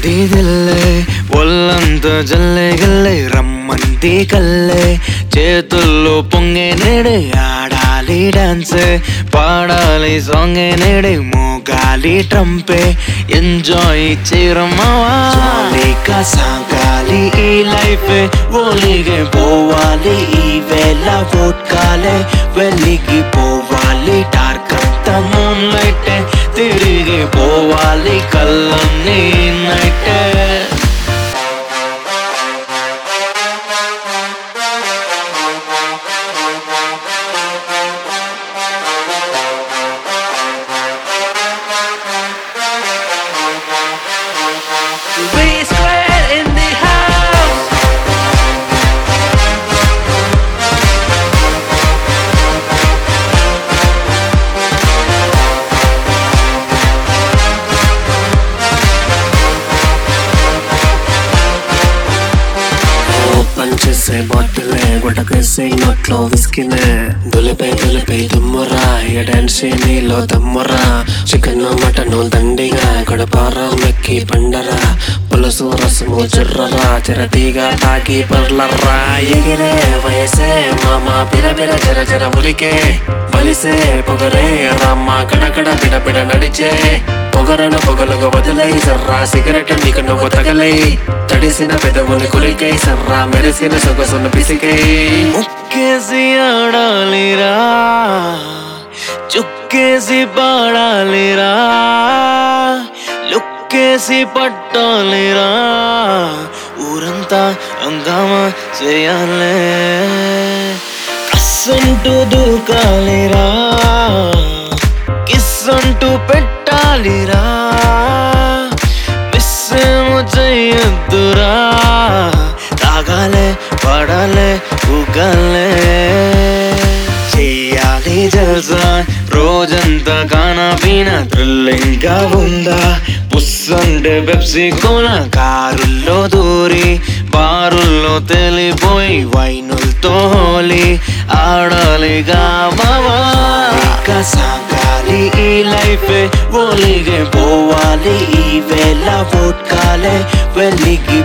రమ్మంది దిల్లే ఒళ్ళంతా జల్లే గల్లే రమ్మంది కల్లే చేతుల్లో పొంగే నేడే ఆడాలి డాన్స్ పాడాలి సాంగే నేడే మోగాలి ట్రంపే ఎంజాయ్ చేయరమ్మా సాగాలి ఈ లైఫ్ ఓలిగే పోవాలి ఈ వేళ ఓట్కాలే వెళ్ళికి పోవాలి డార్క్ అంతా మూన్ లైట్ తిరిగి పోవాలి కళ్ళన్నీ night We square in the house. Open చేసే బాటిలే గుటకేసే నోట్లో విస్కినే దులిపే దులిపే దుమ్మురా ఎడెన్సీ నీలో దమ్మురా చికెన్ మటన్ దండిగా గడపార మెక్కి పండరా పులుసు రసము జుర్రరా చిరతీగా తాకి పర్లరా ఎగిరే వయసే మామ పిర పిర జర జర ఉలికే బలిసే పొగరే రామ్మ గడగడ బిడ బిడ నడిచే పొగరను పొగలుగా వదిలై సర్రా సిగరెట్ నీకు నువ్వు తగలై తడిసిన పెదవుని కులికై సర్రా మెరిసిన సొగసును పిసికై ముక్కేసి ఆడాలిరా చుక్కేసి పాడాలిరా లుక్కేసి పట్టాలిరా ఊరంతా హంగామా చేయాలే కస్సంటూ దూకాలిరా కిస్సంటూ పెట్టాలిరా మిస్సేమో చెయ్యొద్దురా తాగాలే పడాలే ఊగాలే చెయ్యాలి జల్సా రోజంతా కానా పీనా థ్రిల్లింగ్ గా ఉందా పుస్సంటే పెప్సీ కోన కారుల్లో దూరి బారుల్లో తెలిపోయి వైనులతో హోలీ ఆడాలిగా మావా ఇంకా సాగాలి ఈ లైఫ్ ఓలిగే పోవాలి ఈ వేళ ఓట్కాలే వెళ్ళికి